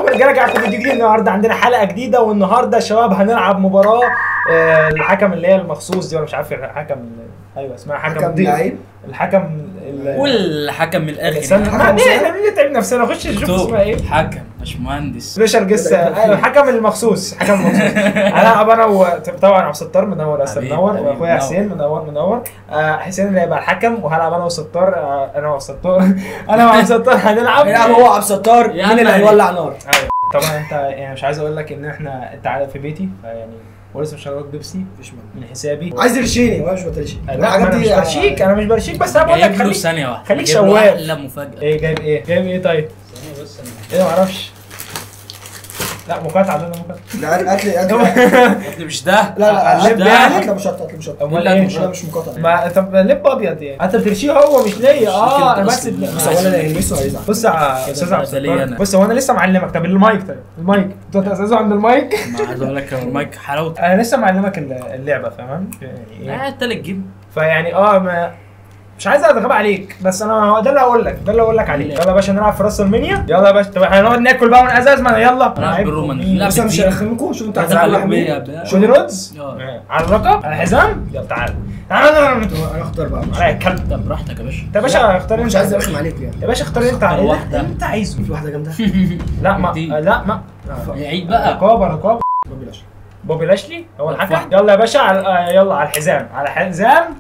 رجاله رجعت فيديو جديد النهارده عندنا حلقه جديده والنهارده يا شباب هنلعب مباراه آه، الحكم اللي هي المخصوص دي ولا مش عارف الحكم ايوه اسمها حكم حكم ضيف. لعيب الحكم ال- والحكم من الاخر استنى يعني. ما- ليه احنا ليه نتعب نفسنا نخش نشوف دكتور، اسمها ايه حكم مش مهندس سبيشال جيست الحكم المخصوص حكم المخصوص هلعب انا وطبعا عبد الستار منور اسر حبيبي، منور حبيبي، واخويا منور. حسين منور منور آه، حسين اللي هيبقى الحكم وهلعب انا وستار آه، انا وستار انا وعبد الستار هنلعب يلعب هو عبد الستار يا مين اللي عم هيولع نار ايوه طبعا انت يعني مش عايز اقول لك ان احنا انت عارف في بيتي فيعني ولسه مشغلك بيبسي مفيش مانع من حسابي عايز يرشيني وانا مش بترشي لا ما انا مش برشيك انا مش برشيك بس انا بقول لك جايب له خليك ثانية واحدة خليك جايب له شواف. احلى مفاجأة ايه جايب ايه جايب ايه طيب ايه ما اعرفش لا مقاطعه ده مقاطعه لا هات لي هات لي يا ابني مش ده لا لا مش هات ده لي هات لي مشطه هات لي مشطه امال لا، ايه مش انا مش مقاطع ما طب لب ابيض يعني انت بترشيه هو مش ليا اه انا بس بس هو انا اللي هيلمسه هيزعل بص يا استاذ عبد ده ليا الستار أنا. بص هو انا لسه معلمك طب المايك طيب المايك انت اساسه عند المايك ما عايز اقول لك المايك حلاوته انا لسه معلمك اللعبه فاهم يعني ايه قاعد تالت جيم فيعني اه ما مش عايز اتغاب عليك بس انا ده اللي هقول لك ده اللي هقول لك عليه يلا يا باشا نلعب في راس المنيا يلا يا باشا طب احنا هنقعد ناكل بقى من ازاز ما يلا هنلعب بالرومان. مين؟ لا. بس انا مش كتير. هرخمكم شوف انت هتلعب هتزعل لك مين بيه قبل شودي رودز اه. على الرقم على الحزام يلا تعال تعال انا اختار بقى مش على الكلب طب براحتك يا باشا انت يا باشا اختار مش انت عايز ارخم عليك يعني يا باشا اختار انت اختار اللي واحدة. انت عايزه في واحده جامده لا ما دي. لا ما عيد بقى رقابه رقابه بابي لاشلي بوبي لاشلي هو الحكم واحدة. يلا يا باشا على آه، يلا على الحزام على الحزام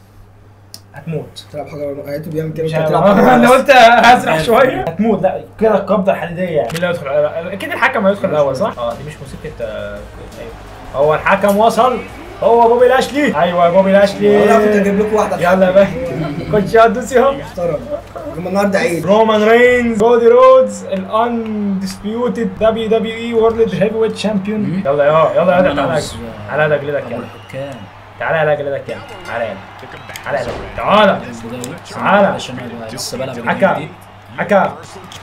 هتموت تلعب حاجه لقيته بيعمل كده مش انت عارف. بتلعب حاجة انا بس. قلت هسرح شويه هتموت لا كده القبضه الحديديه يعني مين اللي هيدخل اكيد الحكم هيدخل الاول صح؟ اه دي مش موسيقى آه، أيوة. هو الحكم وصل هو بوبي لاشلي ايوه بوبي لاشلي انا كنت اجيب لكم واحده يلا يا باشا خش يا دوسي اهو محترم هم النهارده عيد رومان رينز كودي رودز الاندسبيوتد دبليو دبليو اي وورلد هيفي ويت شامبيون يلا يا يلا يا أنا تعالى عاوز- تعالى على جلدك ابو يلا الحكام تعالى على جلدك يلا تعالى يلا تعالى يلا تعالى تعالى. عشان انا لسه بلعب الجيم حكا الجديد. حكا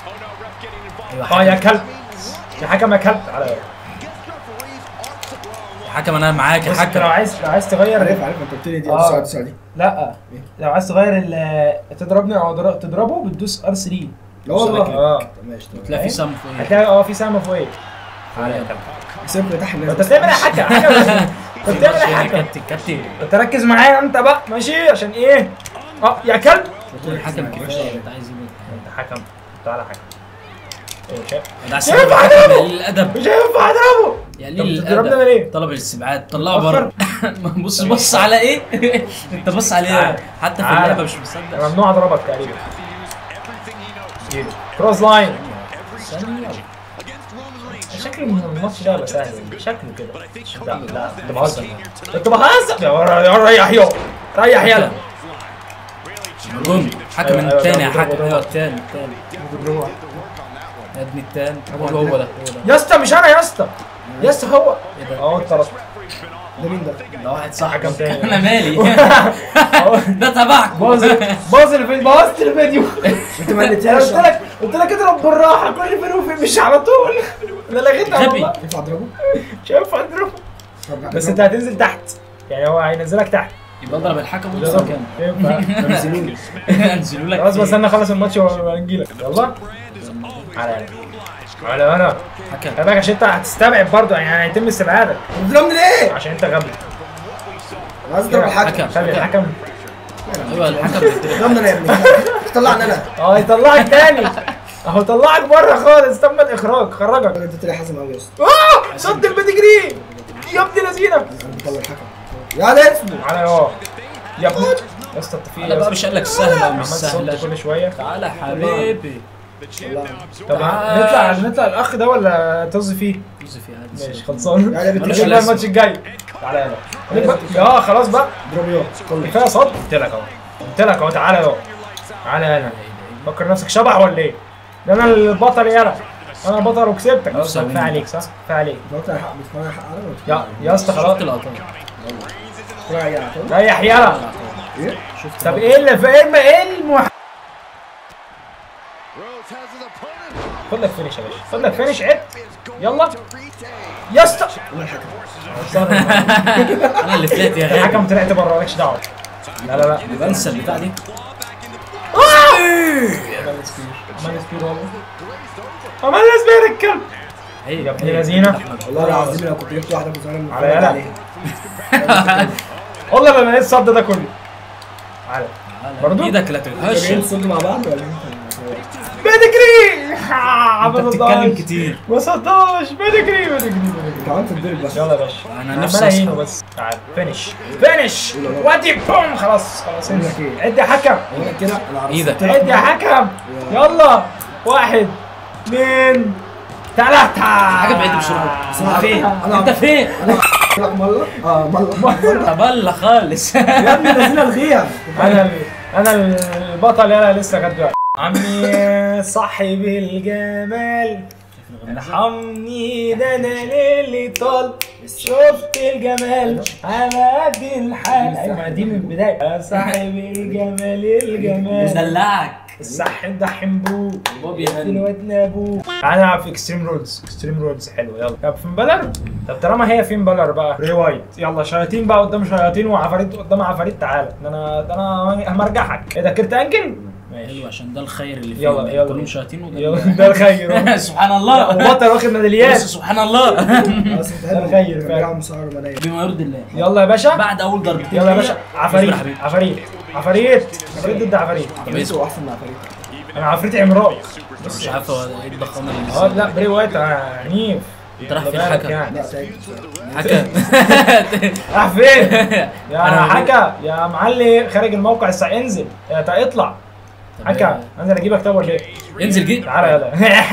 ايوه اه يا حكم كلب يا حكم يا كلب تعالى يلا حكم انا معاك يا بص انت لو حكم عايز لو عايز تغير عارف عارف انت قلت لي دي آه. السؤال السؤال دي لا لو عايز تغير ال تضربني او در- تضربه بتدوس ار 3 لا والله اه ماشي تمام تلاقي في سم فوق هتلاقي اه في سهم فوق تعالى يا كلب سيبني تحت الناس انت بتعمل ايه يا حكا حكا انت بتعمل ايه يا حكا كابتن كابتن انت ركز معايا انت بقى ماشي عشان ايه اه يا كلب الحكم كفايه انت عايز ايه انت حكم تعالى حكم ايه شايف ده مش عشان هينفع الحكم اضربه. قليل الادب مش هينفع اضربه يا طب قليل بتضربني انا الادب ليه؟ طلب الاستبعاد طلعه أخر. بره بص بص على ايه انت بص عليه تعال. حتى في تعال. اللعبه مش مصدق ممنوع اضربك تقريبا كروس لاين ثانية. شكل الماتش ده هيبقى سهل شكله كده لا لا انت بهزر انت بهزر يا ور- يا ريح يا ريح يلا جون حكم أيوة، أيوة، الثاني يا ضربه، حكم ضربه. ايوه الثاني الثاني يا ابني الثاني هو هو ده هو ده يا اسطى مش انا يا اسطى يا اسطى هو ايه ده اهو اتطرد ده مين ده؟ ده واحد صح حكم تاني. انا مالي ده تبعك باظ باظ الفيديو بوظت الفيديو انت ما انا قلتهاش قلت لك قلت لك اضرب بالراحه كل فين وفين مش على طول انا لغيتها غبي. والله ينفع اضربه؟ مش هينفع اضربه طب بس انت هتنزل تحت يعني هو هينزلك تحت يبقى اضرب الحكم وانزل كام ينفع نزلوني انزلوا لك خلاص إيه؟ بس انا اخلص الماتش ونجيلك يلا على انا على انا حكم خلي بالك عشان انت هتستبعد برضه يعني هيتم استبعادك بتضربني ليه؟ عشان انت غبي انا عايز اضرب الحكم حكم. خلي الحكم ايوه الحكم بيتضرب. ضربني انا يا ابني طلعني انا اه يطلعك تاني اهو طلعك بره خالص تم الاخراج خرجك انا اديت لي حازم قوي يا اسطى اه صد البيدجري يا ابن لذينه انا بطلع الحكم يا ده اسمه على اه يا ابني يا اسطى انت في انا بقى مش قال لك سهله ومش عمال صوت سهله كل شويه تعالى يا حبيبي طب تعال. نطلع نطلع الاخ ده ولا طز فيه طز في عادي ماشي خلصان يا ده ملوش بتجيب نجيب لازمة. الماتش الجاي تعالى يلا اه خلاص بقى اضرب يا كله كفايه صد قلت لك اهو قلت لك اهو تعالى اهو تعالى هنا فكر نفسك شبح ولا ايه؟ ده انا البطل يلا انا البطل وكسبتك خلاص نفسي كفايه عليك صح؟ كفايه عليك بطلع حق بتفرج حق انا يا يا اسطى خلاص شفت اللقطات بتفرج على طول ريح يلا ايه؟ شفت طب ايه اللي في ايه الم- ايه المح... خد لك فينش يا باشا خد لك فينش عد يلا يا اسطى انا الحكم انا اللي طلعت يا غالي الحكم طلعت بره مالكش دعوه لا لا لا بنسى البتاع دي عمل سبير عمل سبير والله عمل سبير الكلب هي يا ابن لذينة. والله العظيم لو كنت جبت واحده كنت انا على متفرج يلا. عليها والله ما لقيت الصد ده كله على برضو؟ ايدك لا انتوا جايين تتهش تصدوا مع بعض ولا انت؟ بيدجري انت عمل بتتكلم كتير ما صداش بيدجري بيدجري بيدجري انت عملت تضرب بس يلا يا باشا انا عمال نفسي اهينه اصحى بس تعال فينش فينش ودي بوم خلاص خلاص بقول لك ايه؟ عد يا حكم انا كده انا عرفت ايدك. عد يا حكم يلا واحد اثنين ثلاثة حاجه بعيد بسرعه أنا- فين أنا- انت فين انا لك مره اه مره تبلى خالص يا ابني نازلين الغيها انا ال- انا البطل يلا لسه جد دلوقتي. عمي صاحب الجمال ارحمني ده انا ليلي طال شفت الجمال على قد الحال ايوه ما دي من البدايه يا صاحب الجمال الجمال دلعك الصح ده حنبو بوب يا هاني. الواد نابو تعالى نلعب في اكستريم رولز اكستريم رولز حلو يلا طب فين بلر طب طالما هي فين بلر بقى ري وايت يلا شياطين بقى قدام شياطين وعفاريت قدام عفاريت تعالى ده انا ده انا همرجحك ايه ده كرت انجل ماشي حلو عشان ده الخير اللي فيه يلا، يلا. كلهم شياطين وده يلا ده الخير سبحان الله وبطل واخد بس ميداليات سبحان الله خلاص انت ده الخير فعلا. بيلعبوا مصارعه رومانيه بما يرضي الله يلا يا باشا بعد اول ضربتين يلا يا باشا عفاريت اصبر يا حبيبي. عفاريت عفاريت عفاريت ضد عفاريت طب اسمع انتوا احسن مع فريق انا عفريت عمران مش عارف هو ايه الضخامه اللي اه لسه لا بري وايت آه، عنيف انت رايح فين بالك حكم يعني. لا سايق حكم راح فين؟ يا أنا- حكا يا معلم خارج الموقع الساعة انزل يا تا اطلع حكا انزل اجيبك تاور ليه؟ انزل جيب تعالى يلا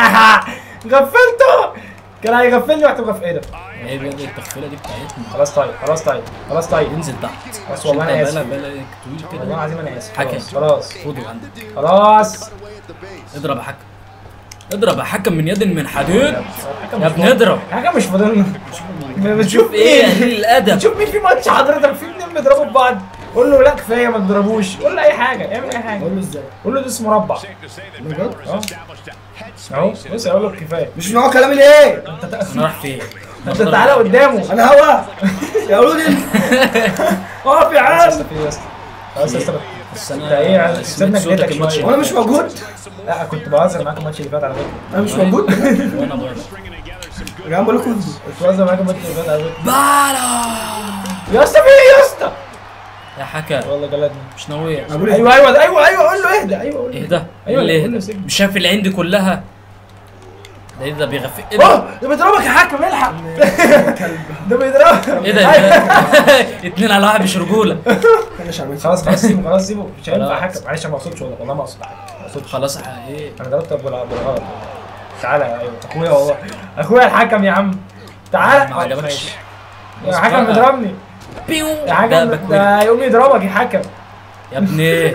غفلته كان هيغفلني واحد مغفل ايه ده؟ هي بقى التخفيله دي بتاعتنا خلاص طيب خلاص طيب خلاص طيب انزل تحت بس والله أنا انت آسف. بالك بالك طويل والله كده العظيم انا اسف حكا. خلاص خلاص خده عندك خلاص اضرب يا حكم اضرب يا حكم من يد من حديد حكا يا مش ابني فاضي. اضرب حكا مش فاضلنا بتشوف ايه يا ايه؟ قليل الادب بتشوف مين في ماتش حضرتك في اتنين بيضربوا في بعض قول له لا كفايه ما تضربوش قول له اي حاجه اعمل اي حاجه اقول له ازاي؟ قول له ده اسمه مربع بجد؟ اه اهو بص اقول له كفايه مش نوع كلامي ليه؟ انت انا رايح فين انت تعالى قدامه انا هوا يا ولد اقف يا عم في يا اسطى خلاص يا اسطى بس انت ايه انا سيبنا سمعت جديدك صوتك الماتش شوية. وانا مش موجود لا كنت بهزر معاك الماتش اللي فات على فكره انا مش موجود وانا برضه يا جماعه بقول لكم كنت بهزر معاك الماتش اللي فات على فكره بالا يا اسطى في ايه يا اسطى يا حكا والله جلدني مش ناوي انا بقول ايه؟ ايوه ايوه ايوه ايوه قول له اهدى ايوه قول له ايه ده؟ أيوة، ايه اللي قول له اهدى؟ سيبني. مش شايف العين دي كلها؟ ده ايه ده بيغفل ايه ده؟ اه ده بيضربك يا حكم الحق ده بيضربك ايه ده؟ اتنين على واحد مش رجوله انا شعبان خلاص خلاص سيبه خلاص سيبه مش هينفع خلاص. حكم معلش انا ما اقصدش والله والله ما اقصد حاجه ما اقصدش خلاص ايه انا ضربتك بالغ- بالغلط تعالى ايوه اخويا والله اخويا الحكم يا عم تعالى ما عجبكش ماشي. يا حكم بيضربني بيو يا ده حكم باكوري ده يقوم يضربك يا حكم يا ابني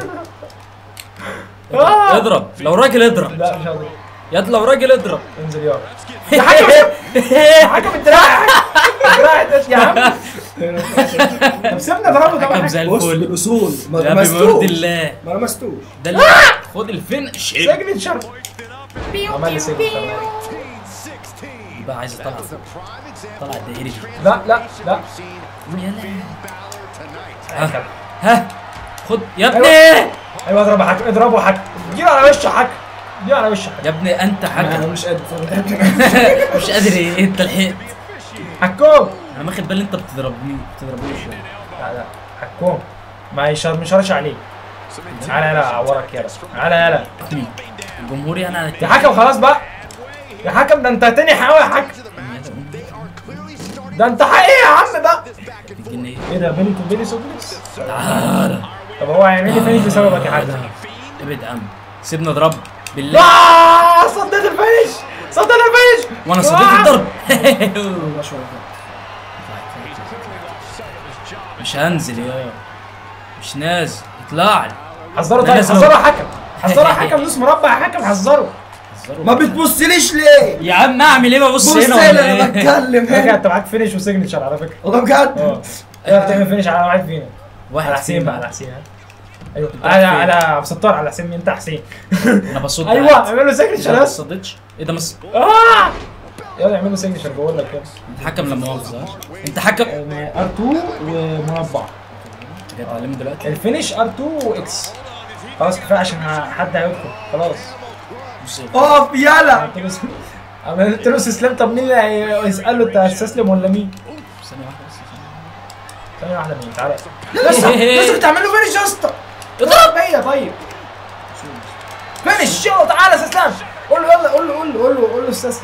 آه. اضرب لو راجل اضرب لا مش هقدر يا لو راجل اضرب انزل يا يا حكم يا حكم الدراع الدراع ده يا عم طب سيبنا اضربه طبعا حكم زي بص الفل بالاصول ما يا بما يرضي لمستوش الله ما لمستوش ده اللي خد الفينش سيجنتشر عمل لي سيجنتشر بقى عايز اطلع طلع الدائري دي لا لا لا يا لا ها ها خد يا ابني ايوه اضرب يا حكم اضربه يا حكم اديله على وشه يا حكم اديله على وشه يا حكم يا ابني انت انا حكم مش قادر مش قادر ايه انت لحقت حكوم انا واخد بالي انت بتضربني بتضربنيش لا لا حكوم ما يشار مش هرش عليه تعالى يلا اعورك يلا تعالى يلا مين الجمهوري انا يا حكم خلاص بقى يا حكم ده انت تاني قوي يا حكم ده انت حقيقي يا عم بقى الجنيه ايه ده بيني وبيني سوبلكس تعالى طب هو هيعمل لي فينش بسببك يا حكم ابعد عم سيبنا اضرب بالله لا صديت الفينش صديت الفينش وانا صديت آه. الضرب والله شويه مش هنزل يا مش نازل اطلع لي حذره أنا طيب لازم حذره يا حكم حذره يا حكم نص مربع يا حكم حذره ما بتبصليش ليه؟ يا عم اعمل ايه ببص بص هنا لي ولا انا ايه بتكلم فكرة هنا انت معاك فينش وسيجنتشر على فكره والله بجد اه ايوه بتعمل فينش على واحد فينا واحد على حسين فينا. بقى على حسين ها ايوه رايح على فين؟ على عبد الستار على حسين انت حسين انا بصد ايوه عادي. اعمل له سيجنتشر ما بس صدتش ايه ده مس اه يلا اعمل له سيجنتشر بقول لك كده انت حكم لما مؤاخذه ها؟ انت حكم ار 2 ومربع جاي تعلمني دلوقتي الفينش ار 2 واكس خلاص كفايه عشان ه- حد هيدخل خلاص بص إيه. اقف يلا قلت له س- عملت له استسلام طب مين اللي هيساله انت هتستسلم ولا مين؟ ثانيه واحده بس ثانيه واحده مين تعالى لسه لسه كنت عامل له فينش يا اسطى اضرب بيا طيب فينش يلا تعالى استسلام قول له يلا قول له قول له قول له قول له استسلم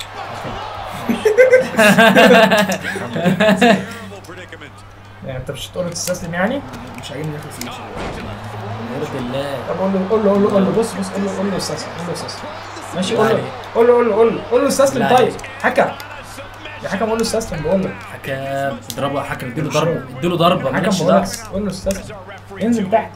يعني انت مش هتقول له تستسلم يعني؟ مش عاجبني ياخد فينش يرضي الله طب قول له قول له قول له قول له بص بص قول له قول له استسلم قول له استسلم ماشي قول له قول له قول له قول له قول له استسلم بالله طيب عليك. حكم يا حكم قول له استسلم بقول له حكام اضربه يا حكم اديله ضربه اديله ضربه حكم مالكش بقول دعوه لك قول له استسلم انزل تحت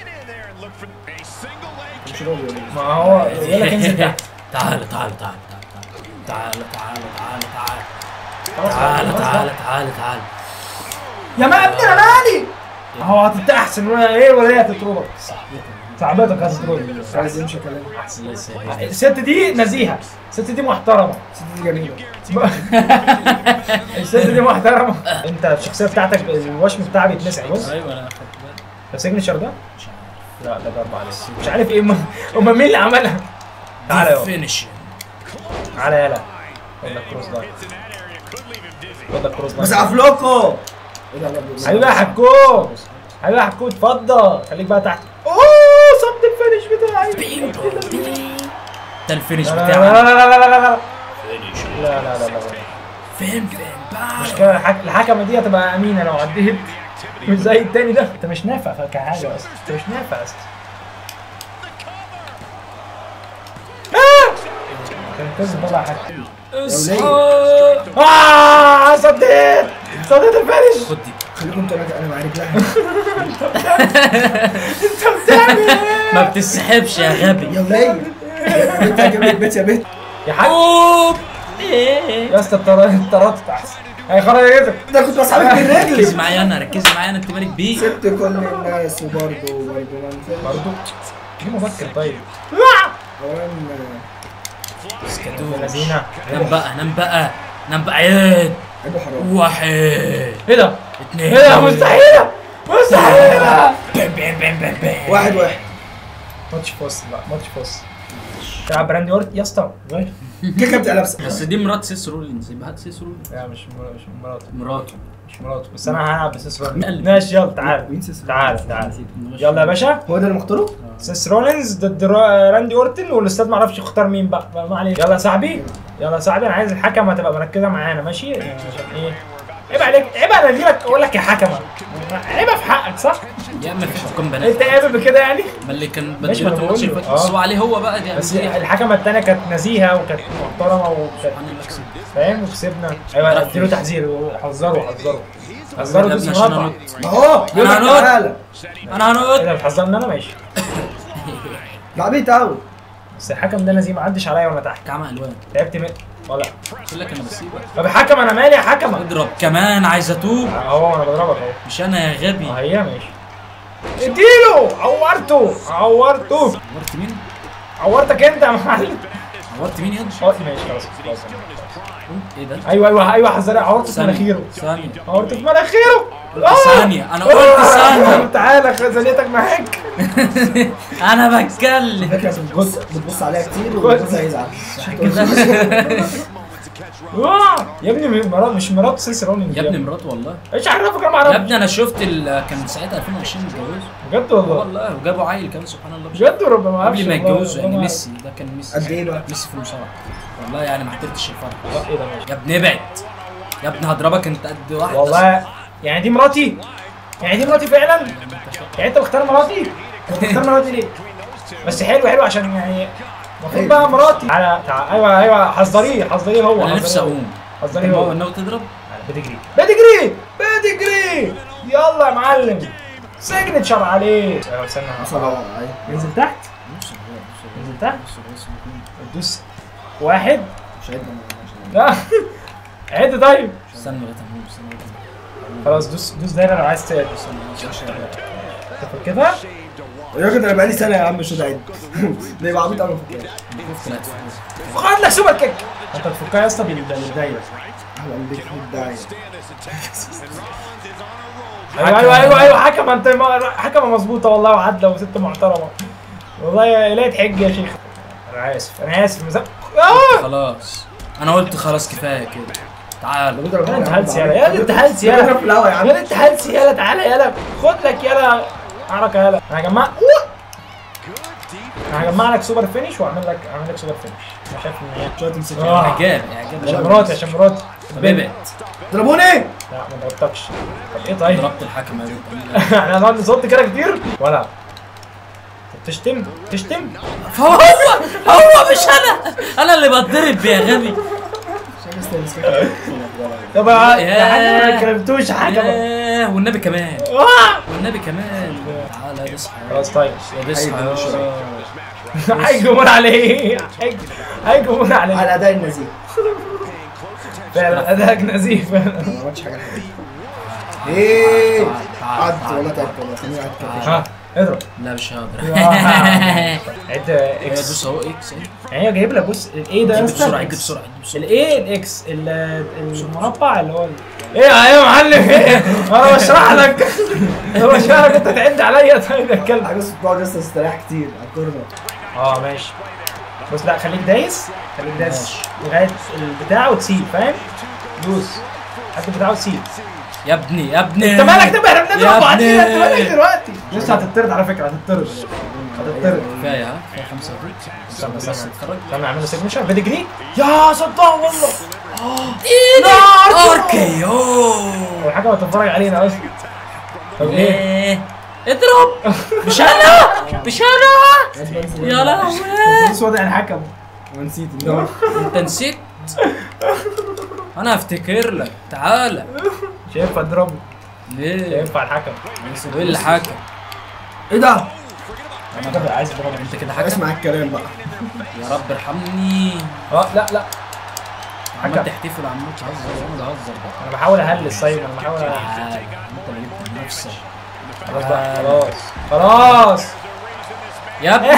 مش راضي ولا إيه؟ ما هو يقول لك انزل تحت تعال تعال تعال تعال تعال تعال تعال خلاص تعال خلاص. تعال تعال تعال يا ما ابني انا مالي هو هتتحسن ولا ايه ولا هي هتطردك صاحبتك هتطردك عايز يمشي كلام الله يسهل الست دي نزيهه الست دي محترمه الست دي جميله الست دي محترمه انت الشخصيه بتاعتك الوشم بتاعها بيتمسح بص ايوه انا خدت بالي السيجنتشر ده مش عارف لا ده ضرب عليك مش عارف ايه هم هم مين اللي عملها تعالى يابا فينش تعالى يلا خد لك كروس لاين خد لك كروس بس لاين عفلوكو ايه ده لا لا حبيبي يا حكو حبيبي يا حكو اتفضل خليك بقى تحت اوه صد الفينش بتاعي ده الفينش لا لا بتاعك لا لا لا لا لا لا لا لا لا لا فين فين بقى المشكلة الحك... الحكمة دي هتبقى أمينة لو عديت مش زي التاني ده أنت مش نافع كحاجة أصلا أنت مش نافع أصلا آه! كان كذب طلع حاجة اصحى آه صديت صديت الفينش خد دي خليكم انتوا انا انا مع رجلها أنت بتعمل إيه؟ ما بتسحبش يا غبي يا ولية يا بنت هجيب لك بيت يا بنت يا حاج اوب ايه يا اسطى الطرا- الطرات أحسن هيخرج يدك ده كنت بسحبك من ركزي رجلي معايا انا ركزي معايا انا انت مالك بيه سبت كل الناس وبرضه برضه ما ينفعش برضه ليه مفكر طيب اولا اسكتوا الذين نام بقى نام بقى نام بقى عيد عيب حرام واحد إيه ده؟ اتنين إيه ده مستحيلة مستحيلة بام بام بام بام بام واحد واحد ماتش فوس لا ماتش فوس يا براندي اورت يا اسطى غير. كيكه بتبقى لابسه بس دي مرات سيس رولينز يبقى هات سيس رولينز لا مش مر- مش مراته مراته مش مراته بس انا هلعب بسيس رولينز مين؟ ماشي يلا تعال مين سيس تعال تعال يلا يا باشا هو ده اللي مختاره؟ سيس رولينز ضد را- راندي اورتن والاستاذ ما عرفش يختار مين بقى بقى ما علينا يلا يا صاحبي يلا يا صاحبي انا عايز الحكمه تبقى مركزه معانا ماشي عشان ايه عيب عليك عيب انا اجي لك اقول لك يا حكمه عيب في حقك صح؟ يا اما في حكام بنات انت قابل بكده يعني؟ ما اللي كان ماشي، ما بديله أنا الماتش بقول اللي له. فات بس آه. هو عليه هو بقى دي بس دي- الحكمه الثانيه كانت نزيهه وكانت محترمه وكانت سبحان الله كسب. فاهم وكسبنا ايوه اديله تحذير حذره حذره حذره يا دوس ابني عشان مربع أنط. اهو بيقول لك أنا هنط. تعالى انا هنقط ايه ده بتحذرني انا ماشي ده عبيط قوي بس الحكم ده نزيه ما عدش عليا وانا تحت كعمة الوان تعبت من ولا قلت لك انا بسيبك طب يا حكم انا مالي يا حكم اضرب كمان عايز اتوب اهو انا بضربك اهو مش انا يا غبي اه هي ماشي اديله عورته عورته عورت مين؟ عورتك انت يا معلم عورت مين يا اه ماشي خلاص خلاص ايه ده؟ ايوه ايوه ايوه حذرني عورته في ثانية مناخيره ثانية عورته في مناخيره ثانية انا قلت ثانية تعالى خزانيتك معاك انا بتكلم فكره بتبص بتبص عليها كتير وبتبص هيزعل آه، يا ابني مرات مش مرات سيس رولينج يا ابني مراته والله ايش عرفك انا ما يا اعرفش ابني انا شفت ال... كان ساعتها 2020 اتجوزوا بجد والله والله وجابوا عيل كمان سبحان الله مش بجد وربنا ما اعرفش قبل ما والله، يتجوزوا يعني والله ما ميسي ده كان ميسي قد ايه بقى؟ ميسي في المصارعة والله يعني ما حضرتش الفرح أعرف. ايه ده ماشي يا ابني ابعد يا ابني هضربك انت قد واحد والله يعني دي مراتي يعني دي مراتي فعلا يعني انت مختار مراتي انت مختار مراتي ليه بس حلو حلو عشان يعني المفروض بقى مراتي تعالى تعالى ايوه ايوه حذريه حذريه هو انا نفسي حذريه هو. اقوم حذريه هو هو انه تضرب بيدجري بيدجري بيدجري يلا يا معلم سيجنتشر عليه ايوه استنى صراحه ايوه ننزل تحت ننزل تحت دوس واحد مش عيب لا عد طيب استنى لغايه ما أقوم، استنى لغايه ما أقوم. خلاص دوس دوس دايره لو عايز تدوس تفكتها يا راجل انا بقالي سنه يا عم مش عيد ده يبقى عبيط قوي في الكلام خفت لا تفوز. خد لك سوبر كيك انت تفكها يا اسطى بال- بالدايره اهلا بيك في الداعي ايوه ايوه ايوه ايوه حكم انت ما- حكمه مظبوطه والله وعادله وست محترمه والله يا لا تحج يا شيخ انا اسف انا اسف مز... آه! خلاص انا قلت خلاص كفايه كده تعال بيضرب يلا انت هوا يا عم هلس يلا يلا انت بعبيط. هلس يلا بيضرب في الهوا يا عم يلا انت هلس يلا تعالى يلا خد لك يلا حركه يلا انا هجمع انا هجمع لك سوبر فينش واعمل لك اعمل لك سوبر فينش انا شايف ان هي شويه تمسك آه. اعجاب اعجاب عشان مراتي عشان مراتي طب ابعد ضربوني لا ما ضربتكش طب ايه طيب ضربت الحكم يا بنت. احنا هنقعد نصد كده كتير ولا طب تشتم تشتم هو هو مش انا انا اللي بتضرب يا غبي طب يا يا حاجه ما كلمتوش حاجه بقى. ياه، والنبي كمان آه. والنبي كمان تعالى اصحى خلاص طيب يا اصحى يا- هيجمون عليه هيج- هيجمون عليه على الاداء النزيه فعلا اداك نزيف فعلا ما عملتش حاجه حلوه ايه تعال، قعدت تعال، والله تعال. تعبت والله خليني قاعد كده ها اضرب لا مش هقدر عد هي اكس دوس اهو اكس يعني هي جايب لك بص الايه ده يا عد اسطى بسرعه عد بسرعه عد بسرعه الايه الاكس ال- المربع اللي هو ال- ايه يا معلم ايه انا بشرح لك انا بشرح لك انت تعد عليا طيب يا كلب حاجه بتقعد لسه تستريح كتير على الكورنر اه ماشي بص لا خليك دايس خليك دايس لغايه البتاع وتسيب فاهم دوس حد البتاع وتسيب يا ابني يا ابني انت مالك تبقى احنا يا بنضرب بعضينا انت ابني. مالك دلوقتي لسه هتطرد على فكره هتطرد هتطرد كفايه ها كفايه خمسه استنى بس استنى اتخرج استنى اعمل له سيجنتشر بيدجري يا صدام والله اركيو هو حاجه بتتفرج علينا اصلا طب ليه؟ ايه اضرب مش انا مش انا يا لهوي بص وضع الحكم ونسيت ان هو انت نسيت انا هفتكر لك تعالى مش هينفع اضربه مش ليه هينفع الحكم ايه اللي حكم ايه ده؟ انا كده عايز اضربه انت كده حكم اسمع الكلام بقى يا رب ارحمني اه لا لا عمال حكم تحتفل وعمال تهزر وانا بهزر بقى انا بحاول اهلس طيب انا بحاول أهلس. تعال انت اللي جبت نفسك خلاص بقى خلاص خلاص يا ابني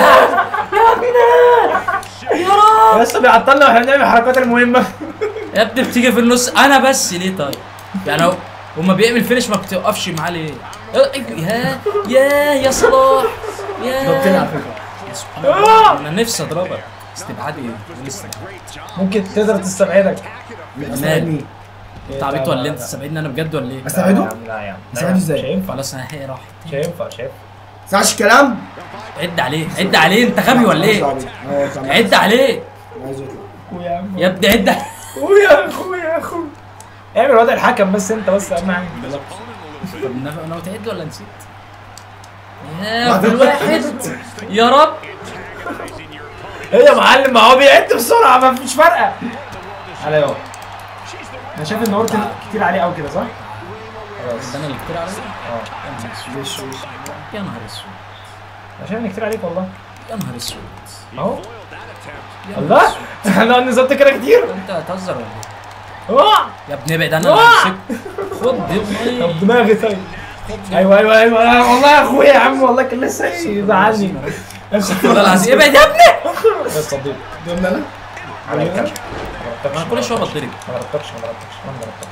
لسه بيعطلنا واحنا بنعمل الحركات المهمه يا ابني بتيجي في النص انا بس ليه طيب يعني هو وما بيعمل فينش ما بتوقفش معاه ليه يا يا يا صلاح ضربتني على يا فكره يا سبحان الله انا نفسي اضربك استبعاد ايه لسه ممكن تقدر تستبعدك استبعد مين؟ انت عبيط ولا انت تستبعدني انا بجد ولا ايه؟ استبعده؟ لا يا عم لا يا عم لا يا استبعده عم. ازاي؟ مش هينفع خلاص انا هي راح مش هينفع مش هينفع تسمعش الكلام؟ عد عليه عد عليه انت غبي ولا ايه؟ عد عليه عايز يطلع اخويا يا عم يا ابني عد عليه اخويا اخويا اخويا اعمل وضع الحكم بس انت بس اهم حاجه طب انا انا تعد ولا نسيت؟ يا بعد في الواحد يا رب ايه يا معلم ما هو بيعد بسرعه ما فيش فرقه على اهو انا شايف ان اورتن كتير عليه قوي كده صح؟ خلاص ده انا اللي كتير عليا اه وش وش يا نهار اسود انا شايف ان كتير عليك والله يا نهار اسود اهو يا نهار الله أسود. انا نزلت كده كتير انت هتهزر ولا ايه؟ اه يا ابني ابعد انا اللي همسك خد دي طب دماغي طيب ايوه ايوه ايوه والله يا اخويا يا عم والله كان لسه يزعلني والله العظيم ابعد يا ابني بس صديق ضمن انا؟ على الكلام انا كل شويه بتضرب ما ضربتكش ما ضربتكش ما ضربتكش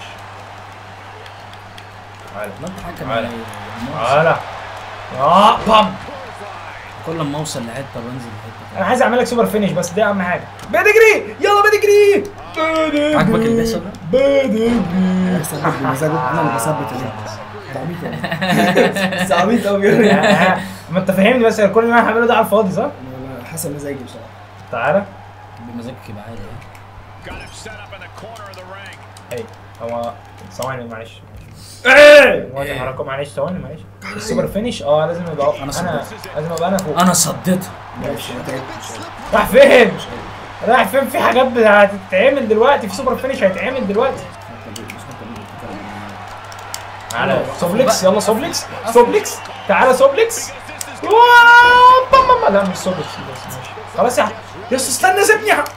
تعالى ما انت حكم تعالى. عليا. تعالى اه بام كل ما اوصل لحته بنزل لحته انا عايز اعمل لك سوبر فينش بس دي اهم حاجه بيدجري يلا بيدجري بيدجري عاجبك اللي بيحصل ده؟ بيدجري بثبت بمزاجه انا اللي بثبت هنا انت عبيط والله. بس عبيط قوي ما انت فاهمني بس كل اللي انا هعمله ده على الفاضي صح؟ انا حسب مزاجي بصراحه تعالى بمزاجك يبقى عادي يعني. Got him set up in the corner of the ring. اي هو ثواني معلش ايه هو الحركه معلش ثواني معلش السوبر فينش اه لازم يبقى أنا انا صدقت. لازم ابقى انا فوق انا صديتها ماشي انا تعبت مش قادر. راح فين؟ راح فين في حاجات هتتعمل دلوقتي في سوبر فينش هيتعمل دلوقتي تعالى سوبلكس يلا سوبلكس سوبلكس تعالى سوبلكس واو، بام بام لا مش سوبلكس بس ماشي خلاص يا ح- يا اسطى استنى سيبني يا ح-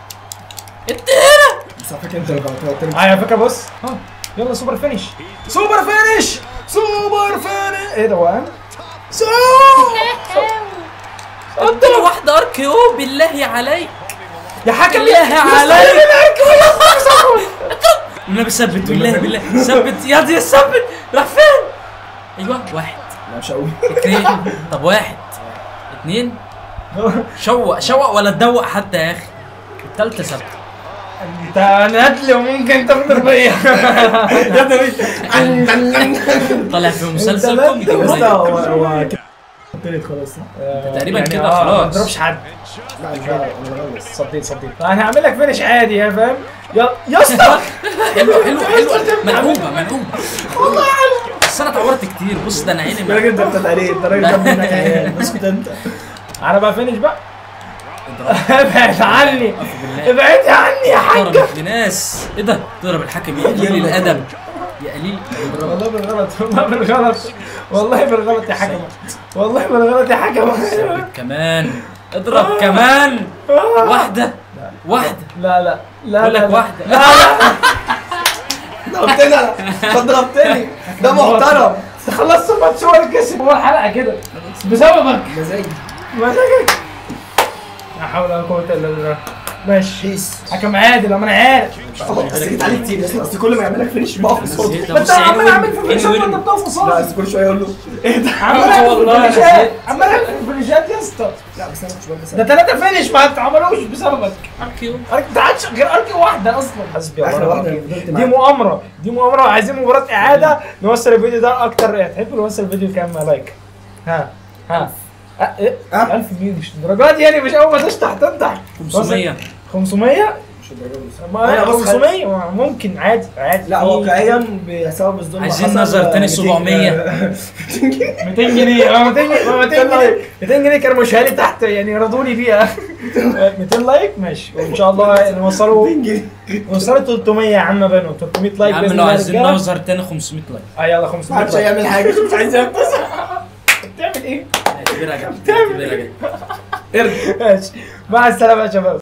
بس على فكره انت اللي غلطان قلت اه على فكره بص ها يلا سوبر فينش سوبر فينش سوبر فينش ايه ده هو قام؟ سو قلت له واحده ارك او بالله عليك يا حكم بالله عليك والنبي ثبت بالله بالله ثبت يا دي ثبت راح فين؟ ايوه واحد لا مش هقول اتنين طب واحد اتنين شوق شوق ولا تدوق حتى يا اخي التالتة ثابتة انت ندل وممكن تغدر بيا طالع في مسلسل ندل. كوميدي يا اسطى قريب. هو هو كده طلعت خلاص صح؟ تقريبا كده آه، خلاص. ما تضربش حد لا مش عارف، انا بغلس صديق صديق انا هعمل لك فينش عادي يا فاهم يا يا اسطى حلو حلو حلو ملعوبه ملعوبه والله بس انا اتعورت كتير بص ده انا عيني يا راجل ده انت تقريب انت راجل جنب منك عيال اسكت انت انا بقى فينش بقى ابعد عني بالله ابعد عني يا حاج ضربت لناس ايه ده ضرب الحكم يا قليل الادب يا قليل والله بالغلط والله بالغلط والله بالغلط يا حكم والله بالغلط يا حكم كمان اضرب كمان واحده واحده لا لا لا بقول لا لك لا. واحده ضربتني انا انت ضربتني ده محترم خلصت الماتش هو اللي كسب هو الحلقه كده بسببك مزاج مزاجك لا حول ولا قوه الا بالله ماشي بيس حكم عادل اما انا عارف بس جيت عليه كتير يا اسطى اصل كل ما يعمل لك فينش بقف قصاده زهقت. ما انت بص عيني عمال اعمل في ورم، فينيشات عيني وانت ورم. بتقف لا قصادي بس كل شويه يقول له ايه ده عمال اعمل في والله أنا الفينيشات زهقت. عمال اعمل في الفينيشات يا اسطى لا بس انا مش بلبس ده ثلاثة فينش ما اتعملوش بسببك اركيو أرك- ده عادش غير ارك واحده اصلا حسبي اخر الله واحده ونعم اللي فضلت دي معاك مؤامرة دي مؤامرة عايزين مباراة إعادة نوصل الفيديو ده أكتر تحب نوصل الفيديو كام لايك؟ ها ها أه، إيه؟ أه؟ 1000 مين مش الدرجات دي يعني مش أول ما تفتح تفتح 500 500 مش الدرجة دي. ما أنا بس 500 ممكن عادي عادي لا واقعيا بسبب الظلم عايزين حصل نظر تاني 200 700. 200 جنيه اه 200 جنيه 200 جنيه 200 جنيه كرمشها لي تحت يعني رضوني بيها 200 لايك ماشي وان شاء الله نوصلوا 200 جنيه نوصلوا 300 يا عم بنو 300 لايك يا عم بإذن لو الله عايزين رجالة. نوزر تاني 500 لايك اه يلا ما 500 حدش لايك هيعمل حاجه مش عايز يبتسم بتعمل ايه؟ اعتبرها جد اعتبرها جد ماشي مع السلامه يا شباب